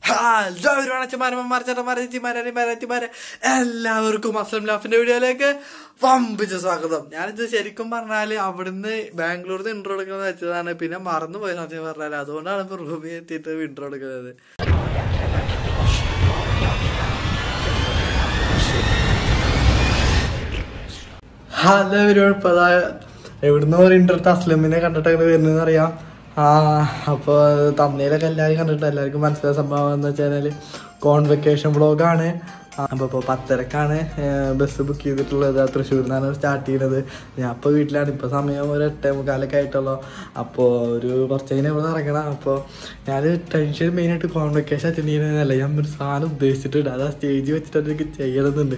എല്ലാവരും എല്ലാവർക്കും അസ്ലം ലാഫിന്റെ വീഡിയോയിലേക്ക് വമ്പിച്ച സ്വാഗതം ഞാനിത് ശരിക്കും പറഞ്ഞാല് അവിടുന്ന് ബാംഗ്ലൂരിൽ നിന്ന് ഇൻട്രോ എടുക്കുന്നത് വെച്ചതാണ് പിന്നെ മറന്നു പോയി സത്യം പറഞ്ഞാല് അതുകൊണ്ടാണ് ഇപ്പൊ റൂമിൽ എത്തിയിട്ട് ഇൻട്രോ എടുക്കുന്നത് ഹലോ ഒരുപാട് ഇപ്പൊ അതാ എവിടുന്ന് ഒരു ഇൻട്രസ്റ്റ് അസ്ലമിനെ കണ്ടിട്ട് അങ്ങനെ വരുന്നതെന്ന് അറിയാം ആ അപ്പോൾ തമ്മിലൊക്കെ എല്ലാവരും കണ്ടിട്ട് എല്ലാവർക്കും മനസ്സിലായ സംഭവം എന്ന് വെച്ചാൽ കോൺവെക്കേഷൻ വ്ളോഗാണ് അപ്പോൾ ഇപ്പോൾ പത്തരക്കാണ് ബസ് ബുക്ക് ചെയ്തിട്ടുള്ളത് തൃശ്ശൂരിൽ നിന്നാണ് സ്റ്റാർട്ട് ചെയ്യുന്നത് ഞാൻ ഇപ്പോൾ വീട്ടിലാണ് ഇപ്പോൾ സമയം ഒരു എട്ടേ മുക്കാലൊക്കെ ആയിട്ടുള്ളൂ അപ്പോൾ ഒരു കുറച്ച് കഴിഞ്ഞ് ഇവിടെ ഇറങ്ങണം അപ്പോൾ ഞാൻ ടെൻഷൻ മെയിനായിട്ട് കോൺവെക്കേഷൻ അറ്റൻഡ് ചെയ്യുന്നതല്ല ഞാൻ ഒരു സാധനം ഉദ്ദേശിച്ചിട്ടുണ്ട് അത് ആ സ്റ്റേജ് വെച്ചിട്ട് എനിക്ക് ചെയ്യണമെന്നുണ്ട്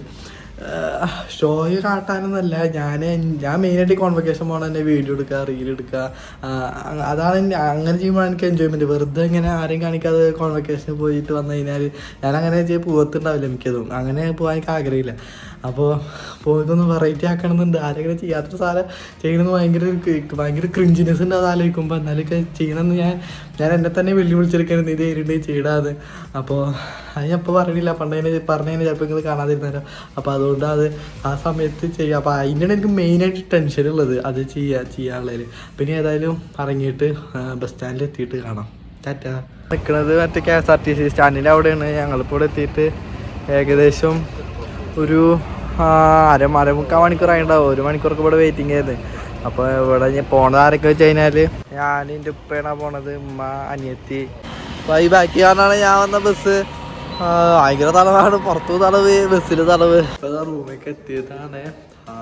ഷോയ് കാട്ടാനൊന്നല്ല ഞാൻ ഞാൻ മെയിനായിട്ട് കോൺവെക്കേഷൻ പോകണം തന്നെ വീഡിയോ എടുക്കുക റീൽ എടുക്കുക ആ, അതാണ് എന്നെ- അങ്ങനെ ചെയ്യുമ്പോൾ എനിക്ക് എൻജോയ്മെൻറ്റ് വെറുതെ ഇങ്ങനെ ആരെയും കാണിക്കാതെ കോൺവെക്കേഷന് പോയിട്ട് വന്നു കഴിഞ്ഞാൽ ഞാൻ അങ്ങനെ ചെയ്ത് പോകത്തുണ്ടാവില്ല എനിക്കതും അങ്ങനെ പോകാൻ എനിക്ക് ആഗ്രഹമില്ല അപ്പോൾ പോയിട്ടൊന്ന് വെറൈറ്റി ആക്കണമെന്നുണ്ട് ആരെങ്കിലും ചെയ്യാത്തൊരു സാധനം ചെയ്യണമെന്ന് ഭയങ്കര ഒരു ക- ഭയങ്കര ക്രിഞ്ചിനെസ് ഉണ്ട് അത് ആലോചിക്കുമ്പോൾ എന്നാലൊക്കെ ചെയ്യണമെന്ന് ഞാൻ ഞാൻ എന്നെ തന്നെ വെല്ലുവിളിച്ചെടുക്കണം ഇത് ചെയ്തിട്ടുണ്ട് ചെയ്യടാത് അപ്പോൾ അത് ഞാൻ ഇപ്പോൾ പറയണില്ല പണ്ടതിന് പറഞ്ഞതിന് ചിലപ്പോൾ നിങ്ങൾ കാണാതിരുന്നല്ലോ അപ്പോൾ അതുകൊണ്ട് അത് ആ സമയത്ത് ചെയ്യുക അപ്പോൾ അതിൻ്റെ എനിക്ക് മെയിനായിട്ട് ടെൻഷൻ ഉള്ളത് അത് ചെയ്യുക ചെയ്യാനുള്ളതിൽ പിന്നെ ഏതായാലും ഇറങ്ങിയിട്ട് ബസ് സ്റ്റാൻഡിൽ എത്തിയിട്ട് കാണാം ടാറ്റ നിൽക്കുന്നത് മറ്റേ K S R T C സ്റ്റാൻഡിൻ്റെ അവിടെയാണ് ഞങ്ങളിപ്പോൾ ഇവിടെ എത്തിയിട്ട് ഏകദേശം ഒരു ആ, അര അരമുക്കാൽ മണിക്കൂറായി ഉണ്ടാവും ഒരു മണിക്കൂർക്ക് ഇവിടെ വെയിറ്റിംഗ് ആയിരുന്നു അപ്പോൾ ഇവിടെ ഞാൻ പോണത് ആരൊക്കെ വെച്ച് കഴിഞ്ഞാൽ ഞാൻ എൻ്റെ ഉപ്പയാണ് പോണത് ഉമ്മ അനിയത്തി അപ്പോൾ ഈ ബാക്കി കാരണമാണ് ഞാൻ വന്ന ബസ് ആ, ഭയങ്കര തളവാണ് പുറത്തു തളവ് ബസ്സിൽ തളവ് ഇപ്പോൾ റൂമിലേക്ക് എത്തിയതാണ് ആ,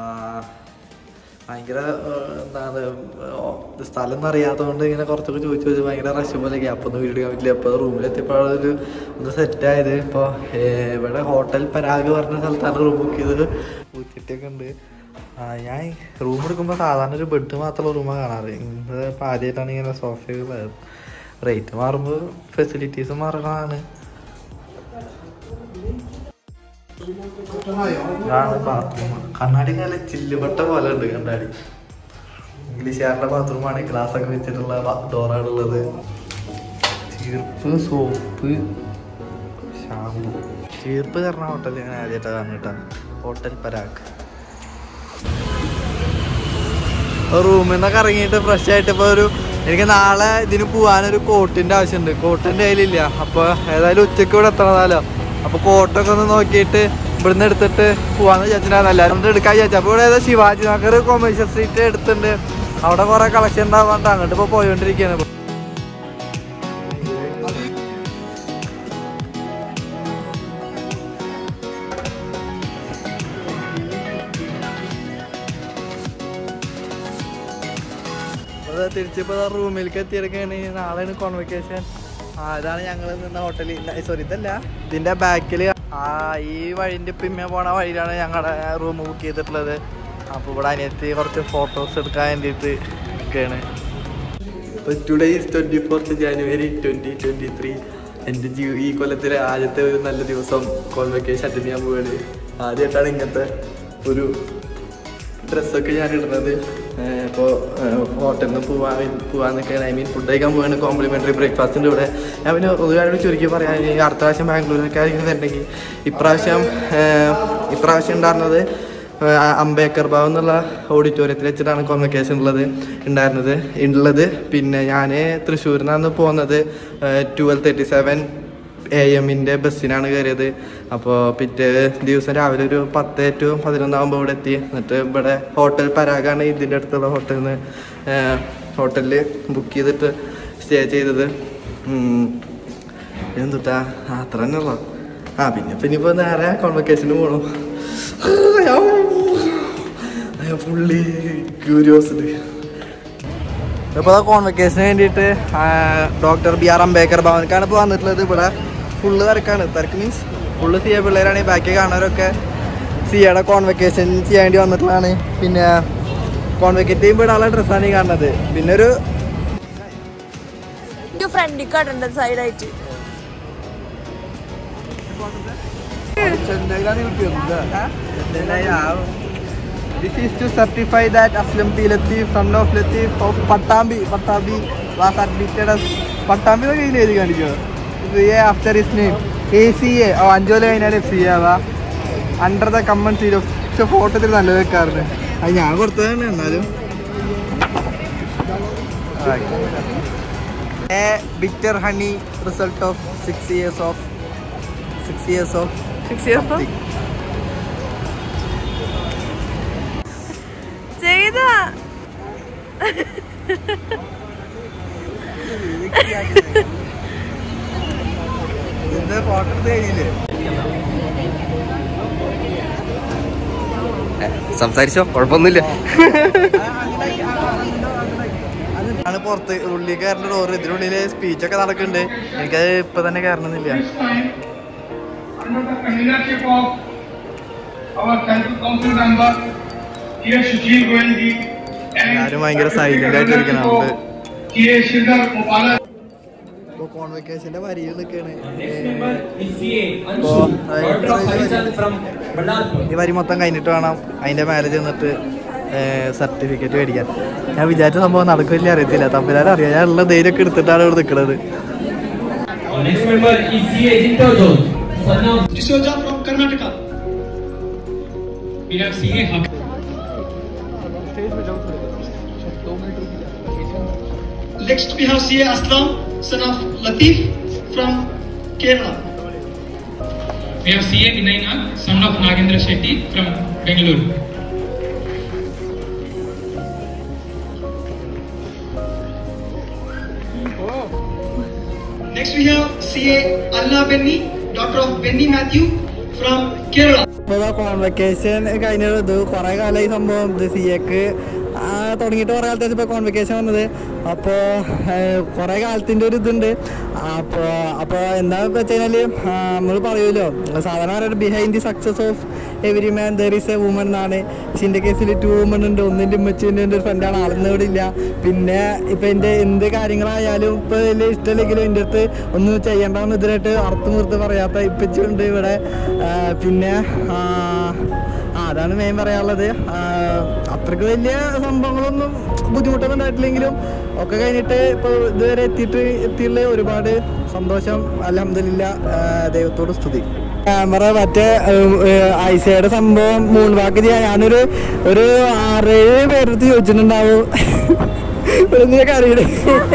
ഭയങ്കര ഏഹ്, എന്താണ് ഏഹ്, സ്ഥലം ഒന്നും അറിയാത്തതുകൊണ്ട് ഇങ്ങനെ കുറച്ചൊക്കെ ചോദിച്ചു ചോദിച്ചു ഭയങ്കര റഷ് പോലെ ഗ്യാപ്പ് ഒന്നും വീട് എടുക്കാൻ പറ്റില്ല അപ്പോൾ റൂമിലെത്തിയപ്പോഴാണ് ഒരു ഒന്ന് സെറ്റായത് ഇപ്പോൾ ഇവിടെ ഹോട്ടൽ പരാഗ് പറഞ്ഞ സ്ഥലത്താണ് റൂം ബുക്ക് ചെയ്തത് ഊറ്റിട്ടൊക്കെ ഉണ്ട് ആ, ഞാൻ റൂം എടുക്കുമ്പോൾ സാധാരണ ഒരു ബെഡ് മാത്രമുള്ള റൂമാണ് കാണാറ് ഇത് ഇപ്പോൾ ആദ്യമായിട്ടാണ് ഇങ്ങനെ സോഫയൊക്കെ റേറ്റ് മാറുമ്പോൾ ഫെസിലിറ്റീസ് മാറണതാണ് ഇതാണ് ബാത്റൂം കണ്ണാടി നല്ല ചില്ലുപട്ട പോലെ ഉണ്ട് കണ്ണാടി ഇംഗ്ലീഷുകാരുടെ ബാത്റൂമാണ് ഗ്ലാസ് ഒക്കെ വെച്ചിട്ടുള്ള ഡോറാണ് ഉള്ളത് ചീർപ്പ് സോപ്പ് ഷാമ്പു ചീർപ്പ് തരണ ഹോട്ടൽ ഞാൻ ആദ്യമായിട്ടാണ് കാണുക ഹോട്ടൽ പരാഗ് റൂമിൽ നിന്നൊക്കെ ഇറങ്ങിയിട്ട് ഫ്രഷ് ആയിട്ട് ഇപ്പോൾ ഒരു എനിക്ക് നാളെ ഇതിന് പോകാനൊരു കോട്ടിൻ്റെ ആവശ്യമുണ്ട് കോട്ടിൻ്റെ കയ്യിലില്ല അപ്പോൾ ഏതായാലും ഉച്ചയ്ക്ക് ഇവിടെ എത്തണതാലോ അപ്പോൾ കോട്ടൊക്കെ ഒന്ന് നോക്കിയിട്ട് ഇവിടുന്ന് എടുത്തിട്ട് പോകാമെന്ന് വിചാരിച്ചിട്ടുണ്ടായിരുന്നു എല്ലാവരും കൊണ്ട് എടുക്കാൻ വിചാരിച്ചു അപ്പോൾ ഇവിടെ ഏതോ ശിവാജി നഗർ കൊമേഴ്ഷ്യൽ സ്ട്രീറ്റ് എടുത്തിട്ടുണ്ട് അവിടെ കുറേ കളക്ഷൻ ഉണ്ടാവാണ്ട് അങ്ങോട്ട് ഇപ്പോൾ പോയിക്കൊണ്ടിരിക്കുകയാണ് ഇപ്പൊ. അപ്പോൾ തിരിച്ചിപ്പോൾ റൂമിലേക്ക് എത്തിയെടുക്കുകയാണ് നാളെയാണ് കോൺവെക്കേഷൻ ആ ഇതാണ് ഞങ്ങൾ നിന്ന ഹോട്ടലിൽ സോറി ഇതല്ല ഇതിൻ്റെ ബാക്കിൽ ആ ഈ വഴിൻ്റെ പിമ്മ പോണ വഴിയിലാണ് ഞങ്ങളുടെ റൂം ബുക്ക് ചെയ്തിട്ടുള്ളത് അപ്പോൾ ഇവിടെ അനിയത്തി കുറച്ച് ഫോട്ടോസ് എടുക്കാൻ വേണ്ടിയിട്ട് നിൽക്കുകയാണ് ഇപ്പോൾ today is twenty fourth January twenty twenty three എൻ്റെ ജീ ഈ കൊല്ലത്തിലെ ആദ്യത്തെ ഒരു നല്ല ദിവസം കോൺവെക്കേഷൻ അറ്റൻഡ് ചെയ്യാൻ പോവുകയാണ് ആദ്യമായിട്ടാണ് ഇങ്ങനത്തെ ഒരു ഡ്രസ്സൊക്കെ ഞാൻ ഇടുന്നത് ഇപ്പോൾ ഹോട്ടലിൽ നിന്ന് പോവാൻ പോവാന്നൊക്കെ ഐ മീൻ ഫുഡ് കഴിക്കാൻ പോവാണ് കോംപ്ലിമെൻ്ററി ബ്രേക്ക്ഫാസ്റ്റിൻ്റെ ഇവിടെ ഞാൻ പിന്നെ ഒരുപാട് ചുരുക്കി പറയാം ഈ അടുത്ത പ്രാവശ്യം ബാംഗ്ലൂരിലൊക്കെ ആയിരിക്കും വരണമെങ്കിൽ ഇപ്രാവശ്യം ഏഹ്, ഇപ്രാവശ്യം ഉണ്ടായിരുന്നത് ഏഹ്, അംബേദ്കർ ഭവൻ എന്നുള്ള ഓഡിറ്റോറിയത്തിൽ വെച്ചിട്ടാണ് കോൺവെക്കേഷൻ ഉള്ളത് ഉണ്ടായിരുന്നത് ഉള്ളത് പിന്നെ ഞാൻ തൃശ്ശൂരിൽ നിന്നാണ് പോകുന്നത് ട്വൽവ് തേർട്ടി സെവൻ എ എമ്മിൻ്റെ ബസ്സിനാണ് കയറിയത് അപ്പോൾ പിറ്റേ ദിവസം രാവിലെ ഒരു പത്ത് ടു പതിനൊന്നാകുമ്പോൾ ഇവിടെ എത്തി എന്നിട്ട് ഇവിടെ ഹോട്ടൽ പരാഗാണ് ഇതിൻ്റെ അടുത്തുള്ള ഹോട്ടലിൽ നിന്ന് ഹോട്ടലിൽ ബുക്ക് ചെയ്തിട്ട് സ്റ്റേ ചെയ്തത് ഉം. എന്തുട്ടാ ആ, അത്ര തന്നെ ഉള്ളു ആ പിന്നെ പിന്നെ ഇപ്പോൾ നേരെ കോൺവെക്കേഷന് പോകണം ഫുള്ളി ക്യൂരിയോസിറ്റി ഇപ്പോൾ കോൺവെക്കേഷന് വേണ്ടിയിട്ട് ഡോക്ടർ ബി ആർ അംബേദ്കർ ഭവനക്കാണ് ഇപ്പോൾ വന്നിട്ടുള്ളത് ഇവിടെ ഫുള്ള് തിരക്കാണ് തിരക്ക് മീൻസ് ഫുള്ള് സി എ പിള്ളേരാണ് ഈ ബാക്കി കാണുന്നവരൊക്കെ സിയുടെ കോൺവെക്കേഷൻ ചെയ്യാൻ വേണ്ടി വന്നിട്ടുള്ളതാണ് പിന്നെ കോൺവെക്കേറ്റ് ചെയ്യുമ്പോൾ ഇടാനുള്ള ഡ്രസ്സാണ് ഈ കാണുന്നത് പിന്നെ ഒരു എനിക്ക് ഫ്രണ്ടിൽ കടണ്ട സൈഡായിട്ട് This is to certify that Aslam P. Latif, son of Latif of Pattambi, Pattambi was admitted as Pattambi എന്നൊക്കെ ഇതിൽ എഴുതി കാണിക്കുക C A after his name A C A ഓ അഞ്ചോല് കഴിഞ്ഞാൽ എഫ് സി എ അതാ അണ്ടർ ദ കമ്മൺ സീരോ പക്ഷെ photo ഇത്തിരി നല്ലത് വെക്കാറുണ്ട് അത് ഞാൻ കൊടുത്തതാണ് എന്നാലും a bitter honey result of six years of six years of fix ചെയ്തപ്പോ ചെയ്താ ഇത് ഫോട്ടോ എടുത്ത് കഴിഞ്ഞില്ലേ സംസാരിച്ചോ കുഴപ്പമൊന്നുമില്ല ആണ് പുറത്ത് ഉള്ളിൽ കയറേണ്ട ഡോറ് ഇതിനുള്ളിൽ സ്പീച്ചൊക്കെ നടക്കുന്നുണ്ട് എനിക്കത് ഇപ്പൊ തന്നെ കയറണമെന്നില്ല under the companionship of our Central Council member, T.S. Sushil Goenji, എല്ലാവരും ഭയങ്കര silent ആയിട്ട് ഇരിക്കണം. അതുകൊണ്ട് T.S. Shindar Mubarak. ഇപ്പൊ കോൺവെക്കേഷന്റെ വരിയിൽ നിൽക്കാണ് is CA Oh, Anshu, I- daughter of Faisal from Ballarpur. ഈ വരി മൊത്തം കഴിഞ്ഞിട്ട് വേണം അതിന്റെ മേലെ ചെന്നിട്ട് സർട്ടിഫിക്കറ്റ് മേടിക്കാൻ ഞാൻ വിചാരിച്ച സംഭവം നടക്കില്ല അറിയത്തില്ല തമ്മിലാരും അറിയാം ഞാൻ ഉള്ള ധൈര്യമൊക്കെ എടുത്തിട്ടാണ് ഇവിടെ നിൽക്കുന്നത് Our next member is CA Jinto George, son of D'Souza from Karnataka. We have CA Hub. Next we have CA Aslam, son of Latif from Kerala. We have CA Vinay Nag, son of Nagendra Shetty from Bengaluru. Next we have CA Alna Benny, daughter of Benny Matthew from Kerala. ഇപ്പോൾ convocation കഴിഞ്ഞത് ഇത് കുറേ കാലമായി സംഭവം ഇത് C എക്ക് തുടങ്ങിയിട്ട് കുറേ കാലത്ത് ഇപ്പോൾ കോൺവെക്കേഷൻ വന്നത് അപ്പോൾ കുറേ കാലത്തിൻ്റെ ഒരു ഇതുണ്ട് അപ്പോൾ അപ്പോൾ എന്താണെന്ന് വെച്ച് കഴിഞ്ഞാൽ നമ്മൾ പറയുമല്ലോ സാധാരണ പറയുന്നത് behind the success of every man there is a woman എന്നാണ് പക്ഷെ എൻ്റെ കേസിൽ ടു വുമൺ ഉണ്ട് ഒന്നിൻ്റെ ഉമ്മച്ചിൻ്റെ എൻ്റെ ഒരു ഫ്രണ്ടാണ് ആളൊന്നും ഇവിടെ ഇല്ല പിന്നെ ഇപ്പം എൻ്റെ എന്ത് കാര്യങ്ങളായാലും ഇപ്പോൾ വലിയ ഇഷ്ടമില്ലെങ്കിലും എൻ്റെ അടുത്ത് ഒന്നും ചെയ്യണ്ടെന്ന് ഇതിനായിട്ട് അർത്ഥം നിർത്ത് പറയാത്ത ഇപ്പച്ചുണ്ട് ഇവിടെ ആ, പിന്നെ ആ, ആ, അതാണ് മെയിൻ പറയാനുള്ളത് ആ, അത്രയ്ക്ക് വലിയ സംഭവങ്ങളൊന്നും ബുദ്ധിമുട്ടൊന്നും ഉണ്ടായിട്ടില്ലെങ്കിലും ഒക്കെ കഴിഞ്ഞിട്ട് ഇപ്പോൾ ഇതുവരെ എത്തിയിട്ട് എത്തിയുള്ള ഒരുപാട് സന്തോഷം അലഹമില്ല ദൈവത്തോട് സ്തുതി ക്യാമറ മറ്റേ ഐസയുടെ സംഭവം മൂൺ വാക്ക് ചെയ്യാൻ ഞാനൊരു ഒരു ആറേഴ് പേരടുത്ത് ചോദിച്ചിട്ടുണ്ടാവും ഒരു കറിയുടെ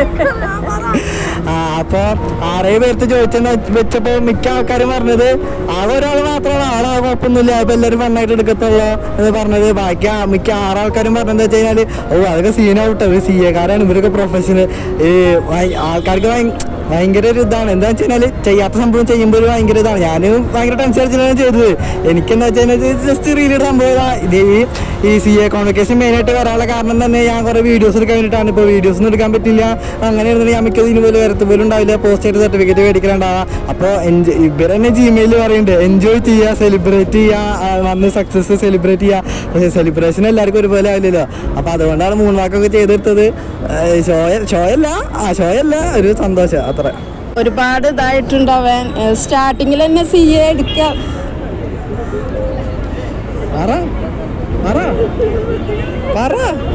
ആ അപ്പൊ ആറേഴ് പേർത്ത് ചോദിച്ചെന്ന് വെച്ചപ്പോ മിക്ക ആൾക്കാരും പറഞ്ഞത് ആകെ ഒരാൾ മാത്രമാണ് ആളെ കുഴപ്പമൊന്നുമില്ല ഇപ്പൊ എല്ലാവരും ഫണ്ണായിട്ട് എടുക്കത്തുള്ളൂ എന്ന് പറഞ്ഞത് ബാക്കി ആ- മിക്ക ആറാൾക്കാരും പറഞ്ഞത് വെച്ച് കഴിഞ്ഞാല് ഓ അതൊക്കെ സീനാവട്ടെ ഒരു സി എക്കാരാണ് ഇവരൊക്കെ പ്രൊഫഷണൽ ഈ ഭയ- ആൾക്കാർക്ക് ഭയ- ഭയങ്കര ഒരു ഇതാണ് എന്താ വെച്ച് കഴിഞ്ഞാല് ചെയ്യാത്ത സംഭവം ചെയ്യുമ്പോൾ ഒരു ഭയങ്കര ഇതാണ് ഞാനും ഭയങ്കര ടെൻഷൻ അടിച്ചിട്ടാണ് ചെയ്തത് എനിക്കെന്താ വെച്ച് കഴിഞ്ഞാൽ ജസ്റ്റ് റീലൊരു സംഭവം ഇതാ. ഇത് ഈ ഈ സി എ കോൺവെക്കേഷൻ മെയിനായിട്ട് വരാനുള്ള കാരണം തന്നെ ഞാൻ കുറേ വീഡിയോസ് എടുക്കാൻ വേണ്ടിയിട്ടാണ് ഇപ്പോൾ വീഡിയോസ് ഒന്നും എടുക്കാൻ പറ്റില്ല അങ്ങനെ ഇരുന്നിട്ട് ഞാൻ മിക്കത് ഇതിന് പോലും വരത്ത് പോലും ഉണ്ടാവില്ല പോസ്റ്റ് ചെയ്ത് സർട്ടിഫിക്കറ്റ് മേടിക്കലുണ്ടാവുക അപ്പോൾ ഇവർ തന്നെ ജിമെയിൽ പറയുന്നുണ്ട് എൻജോയ് ചെയ്യുക സെലിബ്രേറ്റ് ചെയ്യുക ആ, വന്ന് സക്സസ് സെലിബ്രേറ്റ് ചെയ്യുക പക്ഷേ സെലിബ്രേഷൻ എല്ലാവർക്കും ഒരുപോലെ ആവില്ലല്ലോ അപ്പോൾ അതുകൊണ്ടാണ് മൂന്നാക്കൊക്കെ ചെയ്തെടുത്തത് ഷോ ഷോ അല്ല ആ ഷോ അല്ല ഒരു സന്തോഷം അത്ര ഒരുപാട് ഇതായിട്ടുണ്ട് അവൻ സ്റ്റാർട്ടിങ്ങിൽ തന്നെ സി എ എടുക്കാം പറ പറ പറ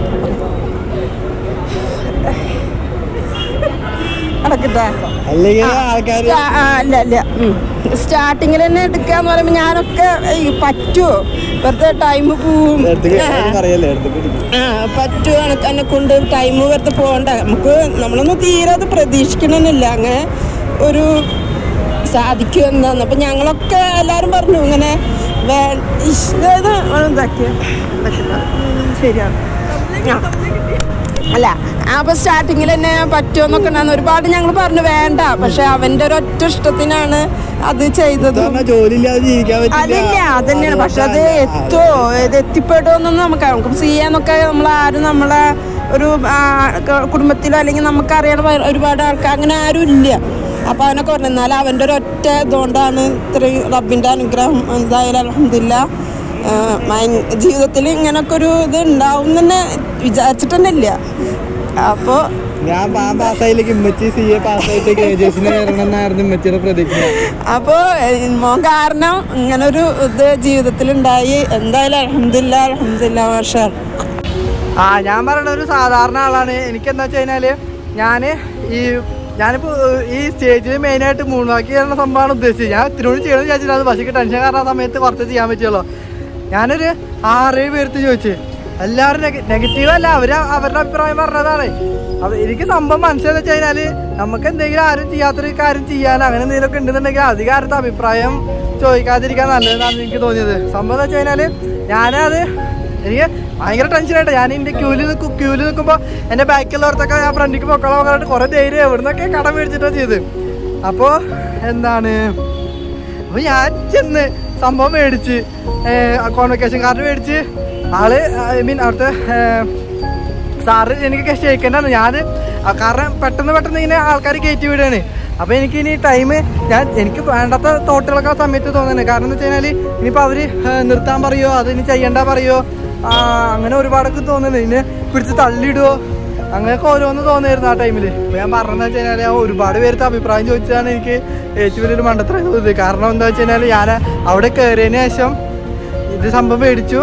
നടക്കട്ടെ അല്ലെങ്കിൽ ആൾക്കാർ സ്റ്റാ- ആ, അല്ല അല്ല സ്റ്റാർട്ടിങ്ങിൽ തന്നെ എടുക്കാന്ന് പറയുമ്പോൾ ഞാനൊക്കെ "ഏയ്, പറ്റുമോ വെറുതെ ടൈം പോവും ആ. അറിയല്ലേ എടുത്തിട്ട് ആ പറ്റുമോ എനക്ക് എന്നെ കൊണ്ട് ടൈം വെറുതെ പോകണ്ട നമുക്ക് നമ്മളൊന്നും തീരെ അത് പ്രതീക്ഷിക്കണമെന്നില്ല അങ്ങനെ ഒരു സാധിക്കും എന്താന്ന് അപ്പം ഞങ്ങളൊക്കെ എല്ലാവരും പറഞ്ഞു ഇങ്ങനെ വേ ഇഷ്, ഇത് ഇതാക്കിയ ശരിയാണ് ആ അല്ല അപ്പൊ സ്റ്റാർട്ടിങ്ങിൽ തന്നെ പറ്റുമെന്നൊക്കെ ഉണ്ടായിരുന്നു ഒരുപാട് ഞങ്ങൾ പറഞ്ഞു വേണ്ട പക്ഷെ അവന്റെ ഒരു ഒറ്റ ഇഷ്ടത്തിനാണ് അത് ചെയ്തത് ജോലി ഇല്ലാതെ ജീവിക്കാൻ അതില്ല അതന്നെയാണ് പക്ഷെ അത് എത്തുമോ ഇത് എത്തിപ്പെടുമെന്നൊന്നും നമുക്ക് നമുക്ക് ചെയ്യാന്നൊക്കെ നമ്മൾ ആരും നമ്മളെ ഒരു ആ, ക- കുടുംബത്തിലോ അല്ലെങ്കിൽ നമുക്കറിയണ വ- ഒരുപാട് ആൾക്കാർ അങ്ങനെ ആരും ഇല്ല അപ്പൊ അവനൊക്കെ പറഞ്ഞു എന്നാൽ അവൻ്റെ ഒരു ഒറ്റ ഇതുകൊണ്ടാണ് ഇത്രയും റബ്ബിന്റെ അനുഗ്രഹം എന്തായാലും അലഹമില്ല ജീവിതത്തിൽ ഇങ്ങനൊക്കെ ഒരു ഇത് ഉണ്ടാവും തന്നെ വിചാരിച്ചിട്ടന്നെ അപ്പോൾ ഞാൻ പാൻ പാസ്സായിലേക്ക് ഇമ്മച്ചി സി എ പാസ്സായിട്ട് കെ ജി എസിന് കയറണം എന്നായിരുന്നു ഇമ്മച്ചിയുടെ പ്രതീക്ഷ അപ്പോൾ മോൻ കാരണം ഇങ്ങനൊരു ഇത് ജീവിതത്തിൽ ഉണ്ടായി എന്തായാലും അലഹമില്ല അലഹമില്ല മാഷാ ആ ഞാൻ പറയണ ഒരു സാധാരണ ആളാണ് എനിക്ക് എന്താ വെച്ച് കഴിഞ്ഞാല് ഞാൻ ഈ ഞാനിപ്പോ ഏഹ്, ഈ സ്റ്റേജിൽ മെയിനായിട്ട് മൂന്ന് വാക്കി ചെയ്യുന്ന സംഭവമാണ് ഉദ്ദേശിച്ചത് ഞാൻ ഇത്തിരി ചെയ്യണമെന്ന് വിചാരിച്ചില്ല പക്ഷേ ടെൻഷൻ കാരണം ആ സമയത്ത് കുറച്ച് ചെയ്യാൻ പറ്റുള്ളൂ ഞാനൊരു ആറേഴ് പേർത്ത് ചോദിച്ചു എല്ലാവരും നെഗറ്റീവ് അല്ല അവര് അവരുടെ അഭിപ്രായം പറഞ്ഞതാണ് അപ്പൊ എനിക്ക് സംഭവം മനസ്സിലെന്ന് വെച്ച് കഴിഞ്ഞാല് നമുക്ക് എന്തെങ്കിലും ആരും ചെയ്യാത്തൊരു കാര്യം ചെയ്യാൻ അങ്ങനെ എന്തെങ്കിലും ഒക്കെ ഉണ്ടെന്നുണ്ടെങ്കിൽ അധികം ആരുടെ അഭിപ്രായം ചോദിക്കാതിരിക്കാൻ നല്ലതെന്നാണ് എനിക്ക് തോന്നിയത് സംഭവം എന്ന് വെച്ച് കഴിഞ്ഞാല് ഞാനത് എനിക്ക് ഭയങ്കര ടെൻഷനായിട്ട് ഞാൻ എൻ്റെ ക്യൂല് നിൽക്കും ക്യൂല് നിൽക്കുമ്പോൾ എൻ്റെ ബാക്കിലുള്ളവർക്കൊക്കെ ഞാൻ ഫ്രണ്ടിക്ക് പൊക്കളോ പറഞ്ഞിട്ട് കുറേ ധൈര്യം എവിടുന്നൊക്കെ കടം മേടിച്ചിട്ടാണ് ചെയ്ത് അപ്പോൾ എന്താണ് അപ്പോൾ ഞാൻ ചെന്ന് സംഭവം മേടിച്ച് കോൺവെക്കേഷൻ കാർഡ് മേടിച്ച് ആള് ഐ മീൻ അവിടുത്തെ ഏഹ്, സാറ് എനിക്ക് ക്ഷയിക്കേണ്ടതാണ് ഞാൻ കാരണം പെട്ടെന്ന് പെട്ടെന്ന് ഇങ്ങനെ ആൾക്കാർ കയറ്റി വിടുകയാണ് അപ്പൊ എനിക്ക് ഇനി ടൈം ഞാൻ എനിക്ക് വേണ്ടാത്ത തോട്ടുകളൊക്കെ ആ സമയത്ത് തോന്നുന്നത് കാരണം എന്ന് വെച്ച് കഴിഞ്ഞാൽ ഇനിയിപ്പോൾ അവര് ഏഹ്, നിർത്താൻ പറയുമോ അത് ഇനി ചെയ്യണ്ട പറയുമോ ആ, അങ്ങനെ ഒരുപാടൊക്കെ തോന്നുന്നത് ഇനി പിടിച്ച് തള്ളിയിടുവോ അങ്ങനെയൊക്കെ ഓരോന്ന് തോന്നിയിരുന്നു ആ ടൈമിൽ അപ്പോൾ ഞാൻ പറഞ്ഞതെന്ന് വെച്ച് കഴിഞ്ഞാൽ ഞാൻ ഒരുപാട് പേർക്ക് അഭിപ്രായം ചോദിച്ചതാണ് എനിക്ക് ഏറ്റവും വലിയൊരു മണ്ടത്തരം തോന്നിയത് കാരണം എന്താ വെച്ച് കഴിഞ്ഞാൽ ഞാൻ അവിടെ കയറിയതിന് ശേഷം ഇത് സംഭവം മേടിച്ചു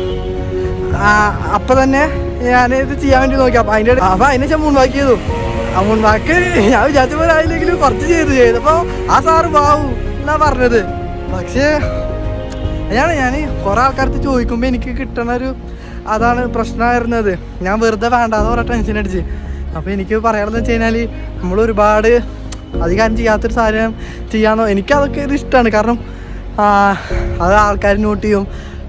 ആ, അപ്പൊ തന്നെ ഞാൻ ഇത് ചെയ്യാൻ വേണ്ടി നോക്കി അപ്പൊ അതിന്റെ അപ്പൊ അതിനെ ഞാൻ മുൻവാക്ക് ചെയ്തു ആ മുൻവാക്ക് ഞാൻ വിചാരിച്ച പോലെ ആയില്ലെങ്കിലും കുറച്ച് ചെയ്തു ചെയ്തപ്പോ ആ സാറ് വാവു എന്നാ പറഞ്ഞത് പക്ഷേ അതാണ് ഞാൻ കുറെ ആൾക്കാർക്ക് ചോദിക്കുമ്പോ എനിക്ക് കിട്ടണ ഒരു അതാണ് പ്രശ്നമായിരുന്നത് ഞാൻ വെറുതെ വേണ്ടാന്ന് പറഞ്ഞ ടെൻഷൻ അടിച്ച് അപ്പൊ എനിക്ക് പറയാനുള്ളത് വെച്ച് കഴിഞ്ഞാല് നമ്മൾ ഒരുപാട് അധികം ചെയ്യാത്തൊരു സാധനം ചെയ്യാന്നോ എനിക്ക് അതൊക്കെ ഒരു ഇഷ്ടമാണ് കാരണം ആ, അത് ആൾക്കാർ നോട്ട് ചെയ്യും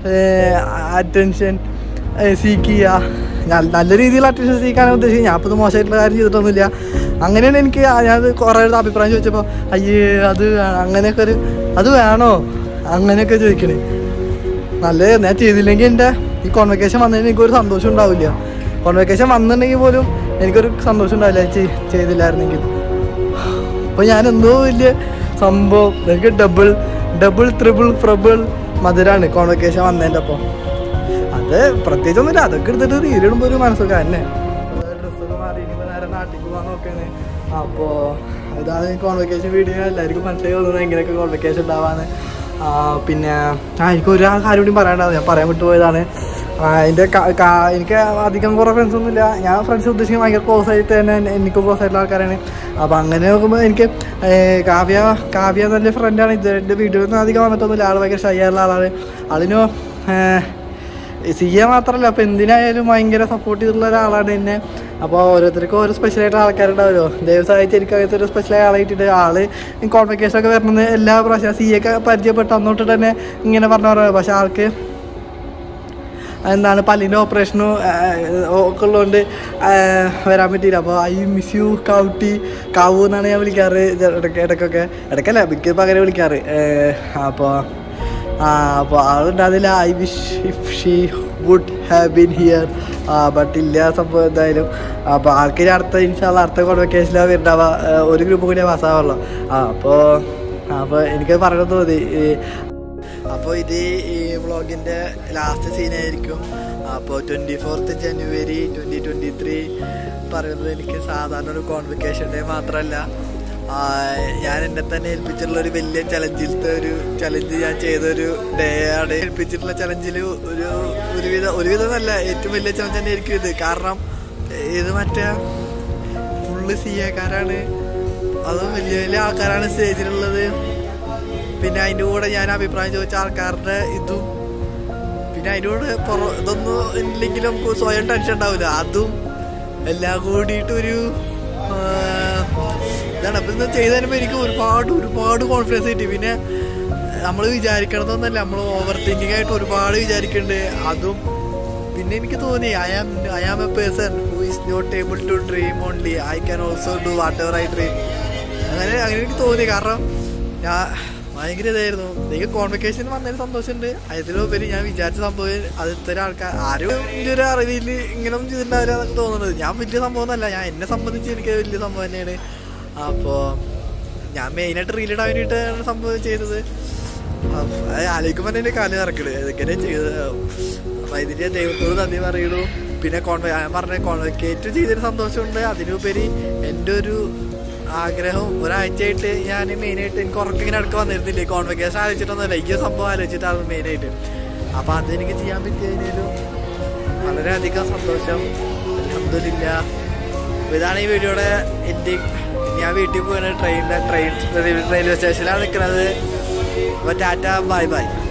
അറ്റൻഷൻ സീക്ക് ചെയ്യുക ഞാൻ നല്ല രീതിയിൽ അറ്റൻഷൻ സീക്കാനാണ് ഉദ്ദേശിച്ചത് ഞാൻ ഇപ്പോൾ ഇത് മോശമായിട്ടുള്ള കാര്യം ചെയ്തിട്ടൊന്നുമില്ല അങ്ങനെയാണ് എനിക്ക് ആ- ഞാൻ കുറേ ഒരു അഭിപ്രായം ചോദിച്ചപ്പോൾ അയ്യേ അത് വേ- അങ്ങനെയൊക്കെ ഒരു അത് വേണോ അങ്ങനെയൊക്കെ ചോദിക്കണേ നല്ല ഞാൻ ചെയ്തില്ലെങ്കിൽ എൻ്റെ ഈ കോൺവെക്കേഷൻ വന്നതിന് എനിക്കൊരു സന്തോഷം ഉണ്ടാവില്ല കോൺവെക്കേഷൻ വന്നിട്ടുണ്ടെങ്കിൽ പോലും എനിക്കൊരു സന്തോഷം ഉണ്ടാവില്ല ചെയ്- ചെയ്തില്ലായിരുന്നെങ്കിൽ അപ്പോൾ ഞാൻ എന്തോ വലിയ സംഭവം എനിക്ക് ഡബിൾ ഡബിൾ ത്രിബിൾ ഫ്രബിൾ മധുരാണ് കോൺവെക്കേഷൻ വന്നതിൻ്റെ അപ്പോൾ അത് പ്രത്യേകിച്ചൊന്നുമില്ല അതൊക്കെ എടുത്തിട്ട് റീലിടുമ്പോൾ ഒരു മനസ്സൊക്കെ തന്നെ ഡ്രസ്സൊക്കെ മാറി ഇനിയിപ്പോൾ നേരെ നാട്ടിലേക്ക് പോകാൻ നോക്കുകയാണ് അപ്പോൾ ഇതാണ് കോൺവെക്കേഷൻ വീഡിയോ എല്ലാവർക്കും മനസ്സിലായി തോന്നുന്നത് എങ്ങനെയൊക്കെ കോൺവെക്കേഷൻ ഉണ്ടാവാന്ന് ആ, പിന്നെ ആ എനിക്ക് ഒരു കാര്യം കൂടി പറയാനുണ്ടാവും ഞാൻ പറയാൻ വിട്ടുപോയതാണ് ആ, എൻ്റെ ക- ക- എനിക്ക് അധികം കുറേ ഫ്രണ്ട്സ് ഒന്നുമില്ല ഞാൻ ഫ്രണ്ട്സ് ഉദ്ദേശിക്കുന്നത് ഭയങ്കര ക്ലോസ് ആയിട്ട് തന്നെ എന്നെ- എനിക്ക് ക്ലോസ് ആയിട്ടുള്ള ആൾക്കാരാണ് അപ്പോൾ അങ്ങനെ നോക്കുമ്പോൾ എനിക്ക് ഏ, കാവ്യ കാവ്യ നല്ല ഫ്രണ്ടാണ് ഇത് എൻ്റെ വീഡിയോയിൽ നിന്ന് അധികം വന്നിട്ടൊന്നുമില്ല ആൾ ഭയങ്കര ഷൈ ആയിട്ടുള്ള ആളാണ് ആളിനോ സി എ മാത്രമല്ല അപ്പോൾ എന്തിനായാലും ഭയങ്കര സപ്പോർട്ട് ചെയ്തിട്ടുള്ള ഒരാളാണ് എന്നെ അപ്പോൾ ഓരോരുത്തർക്കും ഓരോ സ്പെഷ്യലായിട്ട് ആൾക്കാരുണ്ടാവുമല്ലോ ദൈവം സഹായിച്ച് എനിക്ക് അങ്ങനത്തെ ഒരു സ്പെഷ്യലായ ആളായിട്ടുണ്ട് ആള് കോൺവെക്കേഷൻ ഒക്കെ വരുന്നത് എല്ലാ പ്രാവശ്യം സി ഒക്കെ പരിചയപ്പെട്ട് അന്നോട്ട് തന്നെ ഇങ്ങനെ പറഞ്ഞു പറഞ്ഞു പക്ഷെ ആൾക്ക് എന്താണ് പല്ലിൻ്റെ ഓപ്പറേഷനും ഒക്കെ ഉള്ളതുകൊണ്ട് വരാൻ പറ്റിയില്ല അപ്പോൾ ഐ മിസ് യു കൗട്ടി കാവു എന്നാണ് ഞാൻ വിളിക്കാറ് ഇടയ്ക്ക് ഇടയ്ക്കൊക്കെ ഇടയ്ക്കല്ല മിക്ക പകരം വിളിക്കാറ് അപ്പോൾ ആ അപ്പോൾ ആളുണ്ടാകുന്നില്ല I wish if she would have been here but ഇല്ല സംഭവം എന്തായാലും അപ്പോൾ ആൾക്കാർ അടുത്ത ഇൻഷാല്ല അടുത്ത കോൺവെക്കേഷനിലാണ് വരുന്നുണ്ടാവുക ആ, ഒരു ഗ്രൂപ്പ് കൂടി പാസ്സാവുള്ളൂ ആ അപ്പോൾ അപ്പോൾ എനിക്ക് പറയണമെന്ന് തോന്നി ഈ അപ്പോൾ ഇത് ഈ വ്ളോഗിൻ്റെ ലാസ്റ്റ് സീനായിരിക്കും അപ്പോൾ twenty fourth January twenty twenty three പറയുന്നത് എനിക്ക് സാധാരണ ഒരു കോൺവെക്കേഷൻ ഡേ മാത്രമല്ല ആ, ഞാൻ എന്നെ തന്നെ ഏൽപ്പിച്ചിട്ടുള്ള ഒരു വലിയ ചലഞ്ചിലത്തെ ഒരു ചലഞ്ച് ഞാൻ ചെയ്തൊരു ഡേ ആണ് ഏൽപ്പിച്ചിട്ടുള്ള ചലഞ്ചിൽ ഒരു ഒരുവിധ ഒരുവിധം എന്നല്ല ഏറ്റവും വലിയ ചലഞ്ച് തന്നെ ആയിരിക്കും ഇത് കാരണം ഇത് മറ്റേ ഫുള്ള് സി എക്കാരാണ് അതും വലിയ വലിയ ആൾക്കാരാണ് സ്റ്റേജിലുള്ളത് പിന്നെ അതിൻ്റെ കൂടെ ഞാൻ അഭിപ്രായം ചോദിച്ച ആൾക്കാരുടെ ഇതും പിന്നെ അതിൻ്റെ കൂടെ പുറ ഇതൊന്നും ഇല്ലെങ്കിലും നമുക്ക് സ്വയം ടെൻഷൻ ഉണ്ടാവില്ല അതും എല്ലാം കൂടിയിട്ടൊരു ആ, ഇതാണ് അപ്പം ഇത് ചെയ്ത് തരുമ്പോൾ എനിക്ക് ഒരുപാട് ഒരുപാട് കോൺഫിഡൻസ് കിട്ടി പിന്നെ നമ്മൾ വിചാരിക്കണതൊന്നല്ല നമ്മൾ ഓവർ തിങ്കിങ് ആയിട്ട് ഒരുപാട് വിചാരിക്കുന്നുണ്ട് അതും പിന്നെ എനിക്ക് തോന്നി I am I am a person who is not able to dream only I can also do whatever I dream അങ്ങനെ അങ്ങനെ എനിക്ക് തോന്നി കാരണം ഞാൻ ഭയങ്കര ഇതായിരുന്നു എനിക്ക് കോൺവെക്കേഷൻ വന്നതിന് സന്തോഷമുണ്ട് അതിലുപരി ഞാൻ വിചാരിച്ച സംഭവം അത് ഇത്തരം ആൾക്കാർ ആരും എൻ്റെ ഒരു അറിവിൽ ഇങ്ങനെ ഒന്നും ചെയ്തിട്ടുണ്ടാവില്ല എന്നൊക്കെ തോന്നുന്നത് ഞാൻ വലിയ സംഭവം ഒന്നല്ല ഞാൻ എന്നെ സംബന്ധിച്ച് എനിക്ക് വലിയ സംഭവം തന്നെയാണ് അപ്പോൾ ഞാൻ മെയിനായിട്ട് റീലിടാൻ വേണ്ടിയിട്ടാണ് സംഭവം ചെയ്തത് അപ്പൊ അത് ആലോചിക്കുമ്പോൾ തന്നെ എൻ്റെ കാല് ഇറക്കണ് ഇതൊക്കെ ചെയ്തത് അപ്പം ഇതിൻ്റെ ദൈവത്തോട് നന്ദി പറയുള്ളൂ പിന്നെ കോൺവെ ഞാൻ പറഞ്ഞ കോൺവെക്കേറ്റ് ചെയ്തൊരു സന്തോഷമുണ്ട് അതിനുപരി എൻ്റെ ഒരു ആഗ്രഹം ഒരാഴ്ചയായിട്ട് ഞാൻ മെയിനായിട്ട് എനിക്ക് ഉറക്കം ഇങ്ങനെ ഇടയ്ക്ക് വന്നിരുന്നില്ല കോൺവെക്കേഷൻ ആലോചിച്ചിട്ടൊന്നുമല്ല ഈ ഒരു സംഭവം ആലോചിച്ചിട്ടാണ് മെയിനായിട്ട് അപ്പോൾ അതെനിക്ക് ചെയ്യാൻ പറ്റിയതിലും വളരെയധികം സന്തോഷം അലഹമില്ല ഇതാണ് ഈ വീഡിയോയുടെ എൻ്റെ ഞാൻ വീട്ടിൽ പോവാണ് ട്രെയിനിലെ ട്രെയിൻ റെയിൽവേ സ്റ്റേഷനിലാണ് നിൽക്കുന്നത് അപ്പോൾ ടാറ്റ ബൈ ബൈ